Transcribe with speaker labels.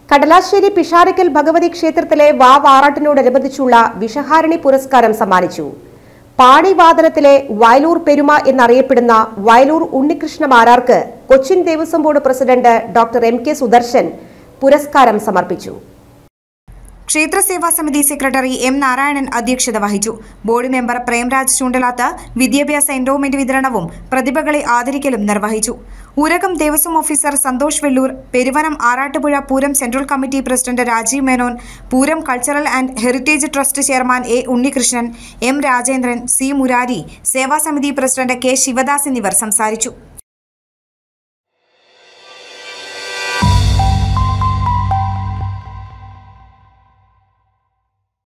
Speaker 1: കടലാശ്ശേരി പിഷാരക്കൽ ഭഗവതി ക്ഷേത്രത്തിലെ വാവാറാട്ടിനോടനുബന്ധിച്ചുള്ള വിഷഹാരണി പുരസ്കാരം സമ്മാനിച്ചു പാണിവാദനത്തിലെ വയലൂർ പെരുമ എന്നറിയപ്പെടുന്ന വയലൂർ ഉണ്ണികൃഷ്ണ മാരാർക്ക് Cochin Devaswom board president doctor M K Sudarshan പുരസ്കാരം സമർപ്പിച്ചു
Speaker 2: ക്ഷേത്ര സേവാ സമിതി സെക്രട്ടറി എം നാരായണൻ അധ്യക്ഷത വഹിച്ചു ബോർഡ് മെമ്പർ പ്രേംരാജ് ചൂണ്ടലാത്ത് വിദ്യാഭ്യാസ എൻഡോമെന്റ് വിതരണവും പ്രതിഭകളെ ആദരിക്കലും നിർവഹിച്ചു Oorakam Devaswom officer Santhosh Vellur Peruvanam Arattupuzha Pooram central committee president Rajeev Menon Pooram cultural and heritage trust chairman A Unnikrishnan M Rajendran C Murari Seva Samiti president K Sivadas എന്നിവർ സംസാരിച്ചു